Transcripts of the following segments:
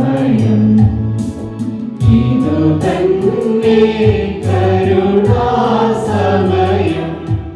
സമയം ഇതു തന്നെ കരുണാസമയം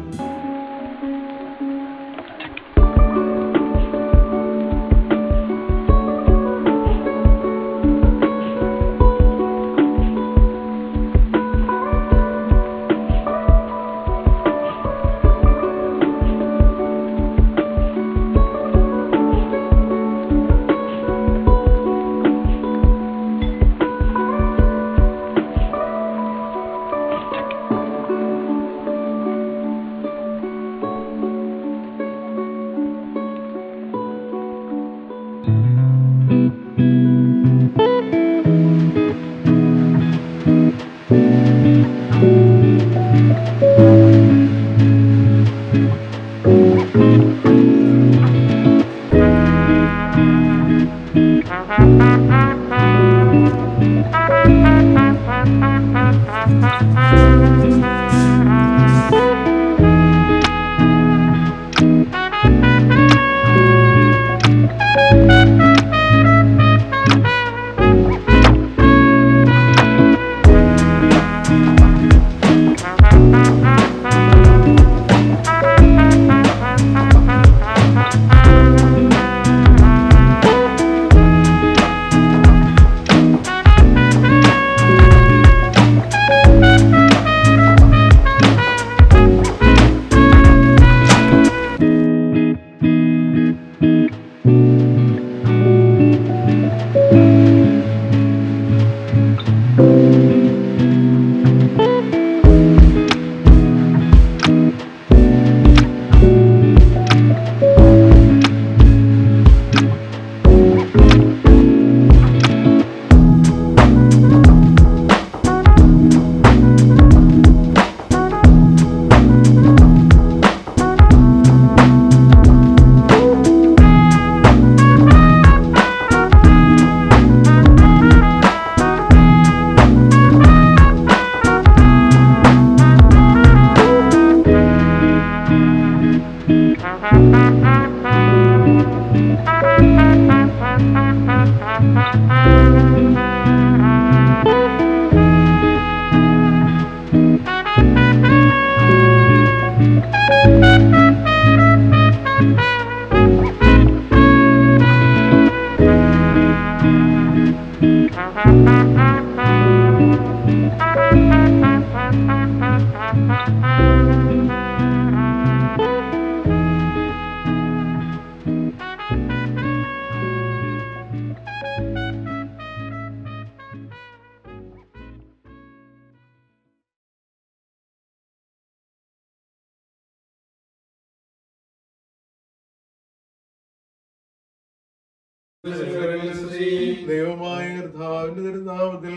ദൈവമായ കർത്താവിന്റെ തിരുനാമത്തിൽ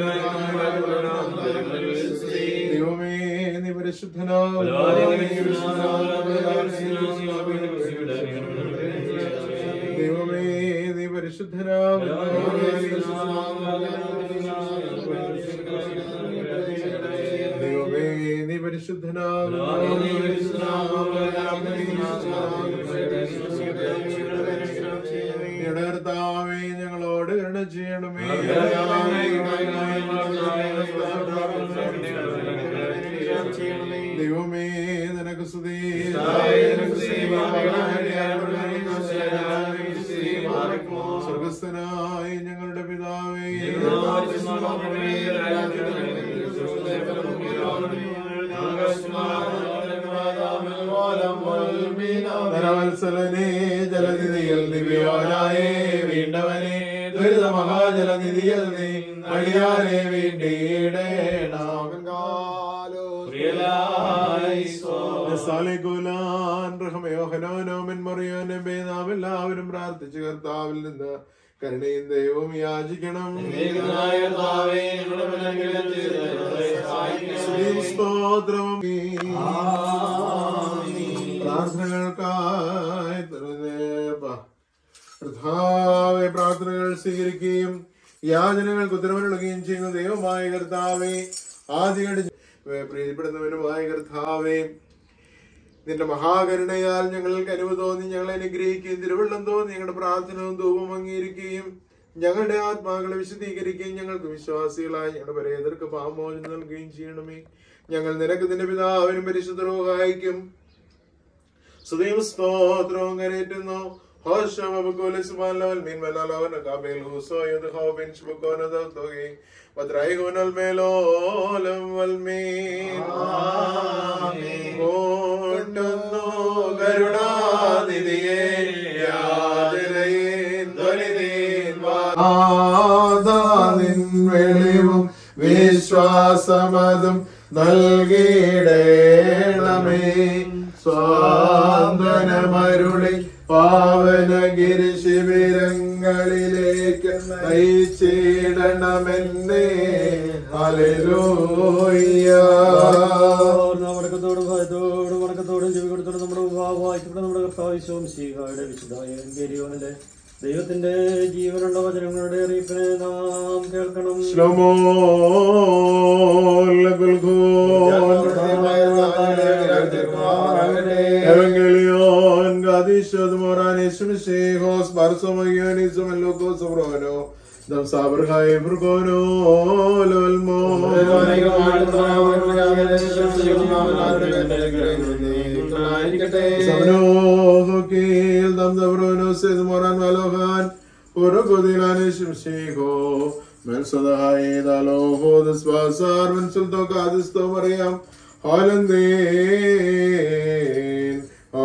ദൈവമേ നീ പരിശുദ്ധനാകുന്നു. ദൈവമേ നീ പരിശുദ്ധനാകുന്നു. ദൈവമേ നീ പരിശുദ്ധനാകുന്നു. ഞങ്ങളുടെ കർത്താവേ ഞങ്ങളോട് കരുണ ചെയ്യണമേ ദൈവമേ നിനക്ക് സ്തുതി സ്വർഗസ്ഥനായ ഞങ്ങളുടെ പിതാവേ നരവത്സലനെ ജലനിധിയിൽ ദിവ്യോനായേ വീണ്ടവനെ ദുരിത മഹാജലനിധിയിൽ നീ അടിയാനെ വീണ്ടിടേണം എല്ലാവരും പ്രാർത്ഥിച്ച് കർത്താവിൽ നിന്ന് കരുണയും ദൈവവും യാചിക്കണം സ്തുതിയും സ്തോത്രവും പ്രാർത്ഥനകൾക്കായി തുറന്നേപ്പ. കർത്താവെ പ്രാർത്ഥനകൾ സ്വീകരിക്കുകയും യാചനകൾക്ക് ഉത്തരവിലുകയും ചെയ്യുന്ന ദൈവമായ കർത്താവെ ആദ്യമായിട്ട് പ്രീതിപ്പെടുന്നവനുമായ കർത്താവെ നിന്റെ മഹാകരുണയാൽ ഞങ്ങൾക്ക് അനുവ് തോന്നി ഞങ്ങളെ അനുഗ്രഹിക്കുകയും തിരുവള്ളം തോന്നി ഞങ്ങളുടെ പ്രാർത്ഥനവും ധൂപം അംഗീകരിക്കുകയും ഞങ്ങളുടെ ആത്മാക്കളെ വിശദീകരിക്കുകയും ഞങ്ങൾക്ക് വിശ്വാസികളായി ഞങ്ങളുടെ പരേതർക്ക് പാമോചനം നൽകുകയും ചെയ്യണമേ ഞങ്ങൾ നിനക്ക് നിന്റെ പിതാവിനും പരിശുദ്ധ റോഹായിക്കും സ്തുതിയും സ്തോത്രവും കരേറ്റുന്നു ഹോശം അബുക്കോലെ സുബാലവൽ മീൻ മലാലവൻ കാബേൽ ഹുസോ യത് ഹോബിൻ ശുബക്കോന ദൗതോഗി വദ്രൈഹുനൽ മേലോലം വൽമീൻ കൊണ്ടുന്നു കരുണാനിധിയെ യാചനയിൻ ധ്വനിതീൻ വാദാനിൻ വെളിവും വിശ്വാസമതും നൽകിയിടേണമേ സ്വാന്തനമരുളി പാവനഗിരി ശിബിരങ്ങളിലേക്ക് നയിച്ചിടണമെന്നേ അലലൂയ്യ വണക്കത്തോടും ഭയത്തോടും വണക്കത്തോടും ചെവി കൊടുത്തോടും നമ്മുടെ വായിക്കപ്പെട്ട നമ്മുടെ കർത്താവിശ്വം ശ്രീഹായുടെ വിശുദ്ധായ ഗരിയോനിലെ ദൈവത്തിന്റെ ജീവനുള്ള വചനങ്ങളുടെ അറിയിപ്പിനെ നാം കേൾക്കണം ശ്ലോമോ Evangelion gadishod moranis mishihos barsomagionism and locos obrono dam saber hai burgono lolmo Sabno hokil dam dabrono sed moran valohan Purogodilanis mshiho Men sadahai dalo hodas basar men sulto kadisto mariam Hollandin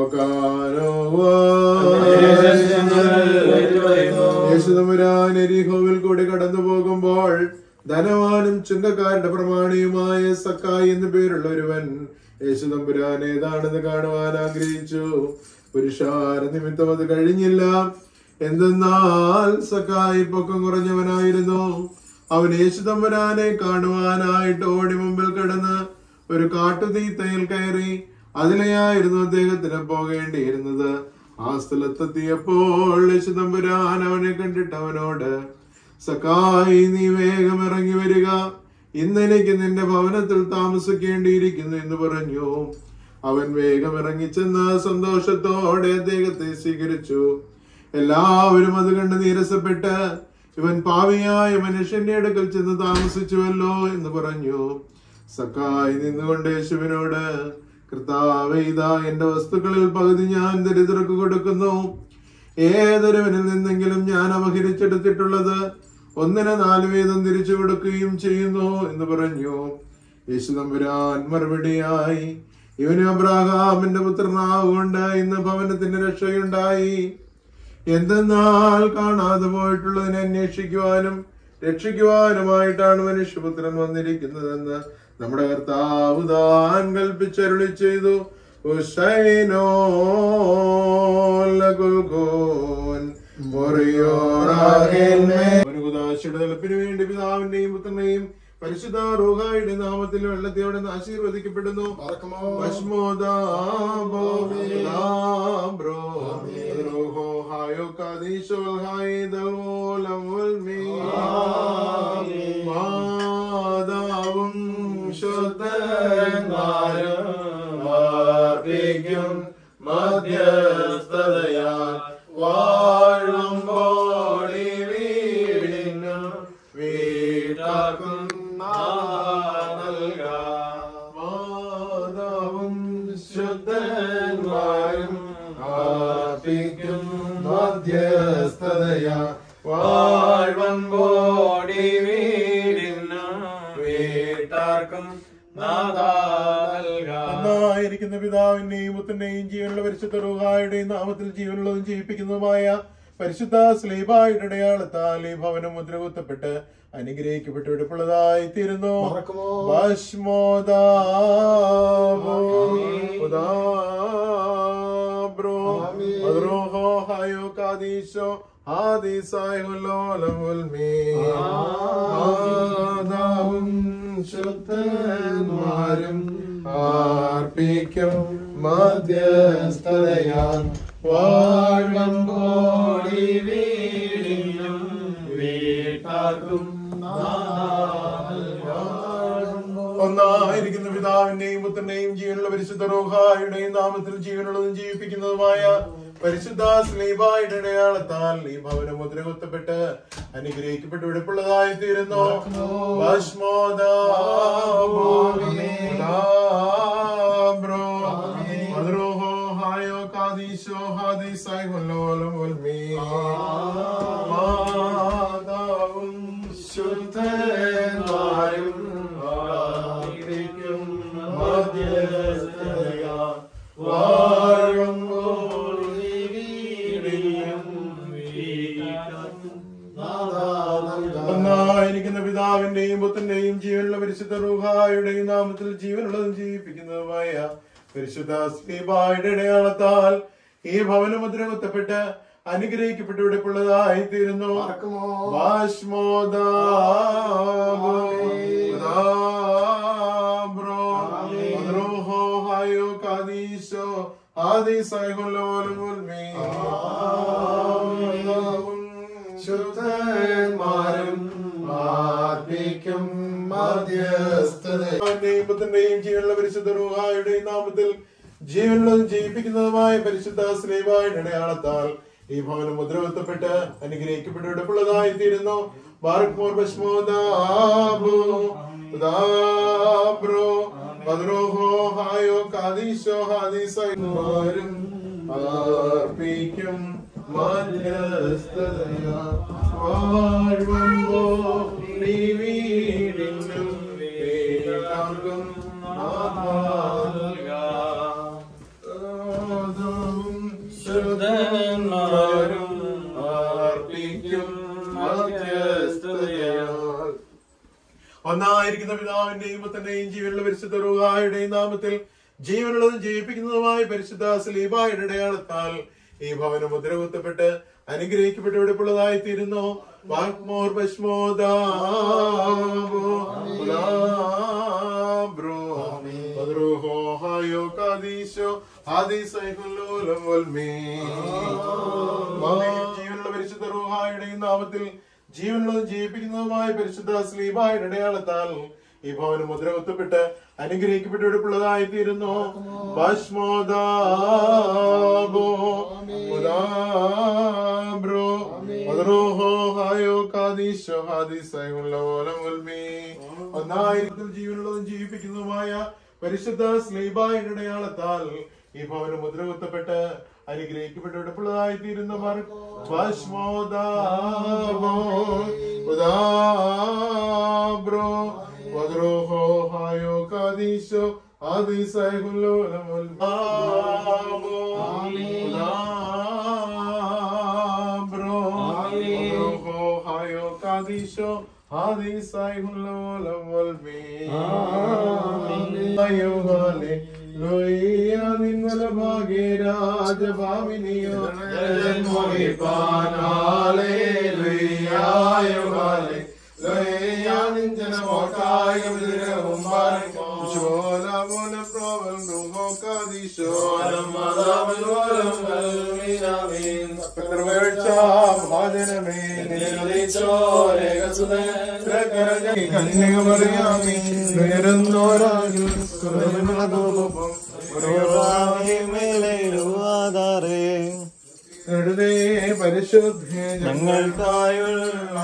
യേശുദമുരാൻ എരിഹോവിൽ കൂടി കടന്നു പോകുമ്പോൾ ധനവാനും ചുങ്കക്കാരുടെ പ്രമാണിയുമായ സക്കായി എന്നു പേരുള്ള ഒരുവൻ യേശുദമ്പുരാൻ ഏതാണെന്ന് കാണുവാൻ ആഗ്രഹിച്ചു പുരുഷാര നിമിത്തം അത് കഴിഞ്ഞില്ല എന്തെന്നാൽ സക്കായി പൊക്കം കുറഞ്ഞവനായിരുന്നു അവൻ യേശുദമ്പുരാനെ കാണുവാനായിട്ട് ഓടി മുമ്പിൽ കിടന്ന് ഒരു കാട്ടുതീത്തയിൽ കയറി അതിലെയായിരുന്നു അദ്ദേഹത്തിന് പോകേണ്ടിയിരുന്നത് ആ സ്ഥലത്തെത്തിയപ്പോൾ യേശുദമ്പുരാൻ അവനെ കണ്ടിട്ട് അവനോട് സക്കായി നീ വേഗം ഇറങ്ങി വരിക ഇന്നെനിക്ക് നിന്റെ ഭവനത്തിൽ താമസിക്കേണ്ടിയിരിക്കുന്നു എന്ന് പറഞ്ഞു അവൻ വേഗം ഇറങ്ങിച്ചെന്ന് സന്തോഷത്തോടെ അദ്ദേഹത്തെ സ്വീകരിച്ചു എല്ലാവരും അത് കണ്ട് നീരസപ്പെട്ട് ഇവൻ പാവിയായ മനുഷ്യന്റെ അടുക്കൽ ചെന്ന് താമസിച്ചുവല്ലോ എന്ന് പറഞ്ഞു സക്കായി നിന്നുകൊണ്ട് യേശുവിനോട് കർത്താവ് ഇതാ എന്റെ വസ്തുക്കളിൽ പകുതി ഞാൻ ദരിദ്രർക്ക് കൊടുക്കുന്നു ഏതൊരുവനിൽ നിന്നെങ്കിലും ഞാൻ അപഹരിച്ചെടുത്തിട്ടുള്ളത് ഒന്നിന് നാല് വീതം തിരിച്ചു കൊടുക്കുകയും ചെയ്യുന്നു എന്ന് പറഞ്ഞു യേശു തമ്പുരാൻ മറുപടിയായി ഇവന് അബ്രാഹാമിന്റെ പുത്രനാവുകൊണ്ട് ഇന്ന് ഭവനത്തിന് രക്ഷയുണ്ടായി എന്തെന്നാൽ കാണാതെ പോയിട്ടുള്ളതിനെ അന്വേഷിക്കുവാനും രക്ഷിക്കുവാനുമായിട്ടാണ് മനുഷ്യപുത്രൻ വന്നിരിക്കുന്നതെന്ന് നമ്മുടെ കർത്താവ് താൻ കൽപ്പിച്ചരുളി ചെയ്തു ഉശൈനോ ലഗുൽഗോൻ ഒരുകുദാശയുടെ തലപ്പിന് വേണ്ടി പിതാവിന്റെയും പുത്രനെയും പരിശുദ്ധ റൂഹായുടെ നാമത്തിൽ വെള്ളത്തിയോടെ ആശീർവദിക്കപ്പെടുന്നു ഭസ്മോദാബോ ബ്രോ റൂഹോ ഹായോ കാദീശോൽ ഹായി ദൽവോലം വൽമീ മാതാവും ശുദ്ധന്മാരും വാർപ്പിക്കും മധ്യസ്ഥതയാൽ വാഴുമ്പോൾ ഈ വീടിനും വീട്ടാക്കും മാതാവും ശുദ്ധന്മാരും ആർപ്പിക്കും മധ്യസ്ഥതയാ വാഴ്വമ്പോടി വീടിനും വീട്ടാർക്കും ഒന്നായിരിക്കുന്ന പിതാവിന്റെയും പുത്രന്റെയും ജീവനുള്ള പരിശുദ്ധ റൂഹായുടെയും നാമത്തിൽ ജീവനുള്ളതും ജീവിപ്പിക്കുന്നതുമായ പരിശുദ്ധ സ്ലീബായുടെ അടയാളത്താൽ ഈ ഭവനം മുദ്രകുത്തപ്പെട്ട് അനുഗ്രഹിക്കപ്പെട്ട് വെടുപ്പുള്ളതായി തീരുന്നു ഭസ്മോദാബോ ഉദാബ്രോ അദ്രോഹോ ഹയോ കാദീശോ ആദിസായുല്ലോലം ഉൽമീ മാതാവും ശുദ്ധന്മാരും ആർപ്പിക്കും മധ്യസ്ഥതയാൽ വാഴ്വമ്പോടി വീടിനും വീട്ടാക്കും ഒന്നായിരിക്കുന്ന പിതാവിന്റെയും പുത്രന്റെയും ജീവനുള്ള പരിശുദ്ധ റോഹായുടെയും നാമത്തിൽ ജീവനുള്ളതും ജീവിപ്പിക്കുന്നതുമായ പരിശുദ്ധ സ്ലീബായുടെ അടയാളത്താൽ ഈ ഭവനം മുദ്ര കുത്തപ്പെട്ട് അനുഗ്രഹിക്കപ്പെട്ട് വെടുപ്പുള്ളതായി തീരുന്നു ശുദ്ധന്മാരും ആയിരിക്കും മധ്യസ്ഥതയാ വാഴുമ്പോൾ ഒന്നായിരിക്കുന്ന പിതാവിന്റെയും പുത്രന്റെയും ജീവനുള്ള പരിശുദ്ധ റൂഹായുടെയും നാമത്തിൽ ജീവനുള്ളതും ജീവിപ്പിക്കുന്നതുമായ പരിശുദ്ധ സ്ലീബായുടെ അടയാളത്താൽ ഈ ഭവനം മുദ്ര കുത്തപ്പെട്ട് അനുഗ്രഹിക്കപ്പെട്ട് വെടുപ്പുള്ളതായി തീരുന്നു ശുദ്ധന്മാരും ആത്മിക്കും മധ്യസ്ഥതയും ജീവനുള്ള പരിശുദ്ധ റൂഹായുടെയും നാമത്തിൽ ജീവനുള്ളതും ജീവിപ്പിക്കുന്നതുമായ പരിശുദ്ധ സ്ലീവായുടെ അടയാളത്താൽ ഈ ഭവനം മുദ്രവത്തപ്പെട്ട് അനുഗ്രഹിക്കപ്പെട്ട് എടുപ്പുള്ളതായി തീരുന്നു ബാർക്ക്മോർ ബശ്മോദാബോ ദാബ്രോ മദ്രോഹോ ഹായോ കാദീശോ ഹാദീസൈമാരും അർപ്പിക്കും മധ്യസ്ഥതയാ വാഴുമ്പോ നീ വീടിനും വേലാകും ശുദ്ധന്മാരും അർപ്പിക്കും മധ്യസ്ഥതയാൽ ഒന്നായിരിക്കുന്ന പിതാവിന്റെയും പുത്രന്റെയും ജീവനുള്ള പരിശുദ്ധ റുഹായുടെയും നാമത്തിൽ ജീവനുള്ളതും ജീവിപ്പിക്കുന്നതുമായ പരിശുദ്ധ സ്ലീബായുടെ അടയാളത്താൽ ഈ ഭവനം മുദ്ര കുത്തപ്പെട്ട് അനുഗ്രഹിക്കപ്പെട്ട് വെടുപ്പുള്ളതായി തീരുന്നു വാഗ്മോർ പശ്മോദാബോ ബ്രോ മദ്രൂഹോ ഹായോ കാദീശോ ആദിസൈഹുല്ലോലം വൽമീ ജീവനുള്ള പരിശുദ്ധ റൂഹായുടെയും നാമത്തിൽ ജീവനുള്ളതും ജീവിപ്പിക്കുന്നതുമായ പരിശുദ്ധ സ്ലീബായുടെ അടയാളത്താൽ ഈ ഭവനം മുദ്ര കുത്തപ്പെട്ട് അനുഗ്രഹിക്കപ്പെട്ട് എടുപ്പുള്ളതായി തീരുന്നു ഭസ്മോദാബോ ഉദാബ്രോ മദ്രൂഹോ ഹായോ കാദീശോ ഹാദിസൈഹുല്ലോലം വൽമീ ഒന്നായിരത്തിൽ ജീവനുള്ളതും ജീവിപ്പിക്കുന്നതുമായ പരിശുദ്ധ സ്ലീബായുടെ അടയാളത്താൽ ഈ ഭവനം മുദ്ര കുത്തപ്പെട്ട് അനുഗ്രഹിക്കപ്പെട്ട് എടുപ്പുള്ളതായി തീരുന്ന ഭസ്മോദാബ്രോ വദ്രോഹോ ഹായോ കാദീശോ ആദിസൈഹുല്ലോലമുൽ ബ്രോ വദ്രോഹോ ഹായോ കാദീശോ ആദിസൈഹുല്ലോലം വൽമീ അയ്യോഹാലേ ലോയ്യ നിന്നല ഭാഗ്യ രാജഭാമിനിയോ ജന്മോഹിപ്പാനാലേ ലോയ്യായോഹാലേ ലോയ്യ നിഞ്ചന മോട്ടായ വിഗ്രഹവും പാലിക്കോ ശോല മോല പ്രോവൽ നുഹോ കാദിശോ പിതൃവേഴ്ച ഭാജനമേ കന്യക പറയാമേ ഉയരുന്നോരാകിൽ എഴുതേ പരിശുദ്ധേ ഞങ്ങൾക്കായുള്ള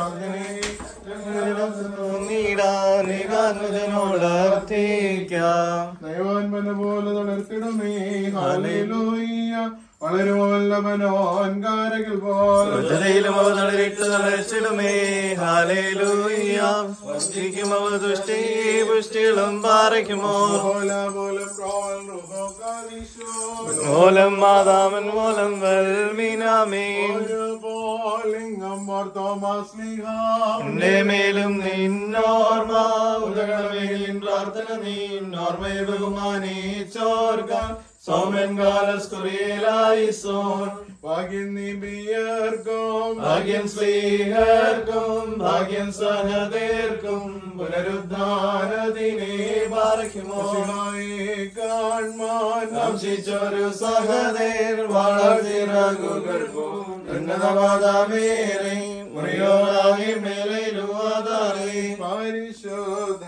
ദൈവാൻപന പോലെ തളർത്തിടമേ ഹാലേലൂയ്യ വളരുമല്ലവനോൻ കാരകൾ പോലെ ഉച്ചതയിലും അവ തളരിട്ട് തളച്ചിടുമേ ഹാലേലൂയ്യ വർദ്ധിക്കും അവ ദുഷ്ടി പുഷ്ടികളും പാറയ്ക്കുമോ പോലെ പോലെ പ്രോവൽ റുഹോ കാദിശോ മൂലം മാതാമൻ മൂലം വൽമീനാമീൻ പോലിംഗം തോമസ് ലീഹ എന്റെ മേലും നിന്നോർമ്മ ഉദകമേലിൻ പ്രാർത്ഥന നിന്നോർമ്മയെ ബഹുമാനിച്ചോർക്കാൻ സോമൻ കാലസ്കുറിയലായി സോൻ ഭാഗ്യം നീർക്കും ഭാഗ്യം സ്ത്രീഹർക്കും ഭാഗ്യം സഹതേർക്കും പുനരുദ്ധാനദിനെ പാറയ്ക്കുമോ കാൺമാൻ വംശിച്ചൊരു സഹതേർ വളർത്തിറങ്ങുകൾക്കും ഉന്നതമാതാമേറെ മുറിയോടാകെ മേലയിലുവാതാറേ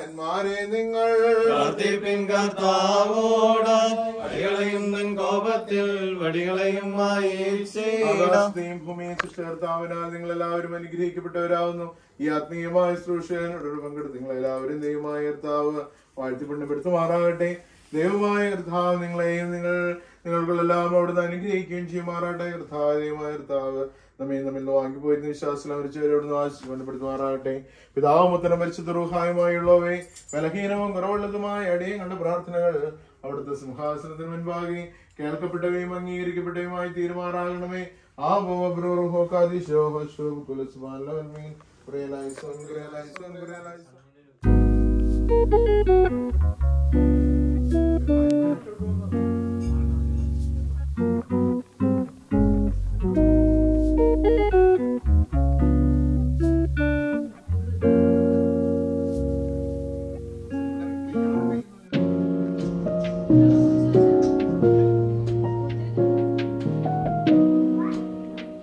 പരിശോധന്മാരെ നിങ്ങൾ പ്രാർത്ഥിപ്പിൻ കർത്താവോട് അടികളെയും തൻ കോപത്തെ കാറ്റിൽ വടികളെയും മായേരിച്ചേണം ആകാശത്തെയും ഭൂമിയെ സൃഷ്ടികർത്താവിനാൽ നിങ്ങൾ എല്ലാവരും അനുഗ്രഹിക്കപ്പെട്ടവരാകുന്നു ഈ ആത്മീയമായ ശുശ്രൂഷയോട് പങ്കെടുത്ത് നിങ്ങൾ എല്ലാവരും ദൈവമായ കർത്താവ് വാഴ്ത്തിപ്പുണ്യപ്പെടുത്തുമാറാകട്ടെ ദൈവമായ കർത്താവ് നിങ്ങളെയും നിങ്ങൾ നിങ്ങൾക്കെല്ലാം അവിടുന്ന് അനുഗ്രഹിക്കുകയും ചെയ്യുമാറാട്ടെ കർത്താവ് ദൈവമായ കർത്താവ് നമ്മെ നമ്മിൽ വാങ്ങിപ്പോയിരുന്ന വിശ്വാസം മരിച്ചവരോട് ആശീർവപ്പെടുത്തുമാറാകട്ടെ പിതാവ് മുത്തനം പരിശുദ്ധ റൂഹായുമായുള്ളവേ ബലഹീനവും കുറവുള്ളതുമായ അടിയും കണ്ട പ്രാർത്ഥനകൾ അവിടുത്തെ സിംഹാസനത്തിന് മുൻപാകെ കേൾക്കപ്പെട്ടവയും അംഗീകരിക്കപ്പെട്ടവയുമായി തീരുമാറാകണമേ ആ ബോബ്രോഹോക്കാദിശോ ഹോശോ കുലസ്മാൻ പ്രിയലായിസോൻ പ്രിയലായിസോൻ പ്രിയലായിസോൻ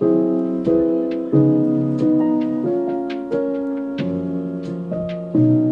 ും